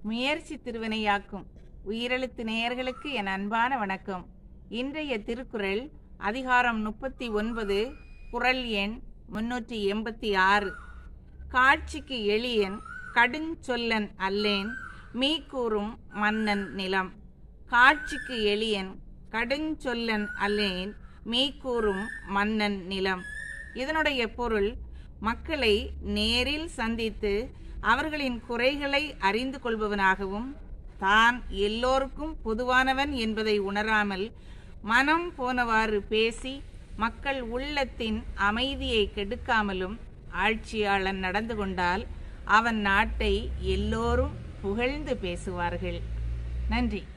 முயற்சி திருவினையாக்கும் உயிரெழுத்து நேயர்களுக்கு என் அன்பான வணக்கம் இன்றைய திருக்குறள் அதிகாரம் முப்பத்தி ஒன்பது குறள் எண் முன்னூற்றி எண்பத்தி ஆறு காட்சிக்கு எளியன் கடுஞ்சொல்லன் அல்லேன் மீ கூறும் மன்னன் நிலம் காட்சிக்கு எளியன் கடுஞ்சொல்லன் அல்லேன் மீ கூறும் மன்னன் நிலம் இதனுடைய பொருள் மக்களை நேரில் சந்தித்து அவர்களின் குறைகளை அறிந்து கொள்பவனாகவும் தான் எல்லோருக்கும் பொதுவானவன் என்பதை உணராமல் மனம் போனவாறு பேசி மக்கள் உள்ளத்தின் அமைதியை கெடுக்காமலும் ஆட்சியாளன் நடந்து கொண்டால் அவன் நாட்டை எல்லோரும் புகழ்ந்து பேசுவார்கள் நன்றி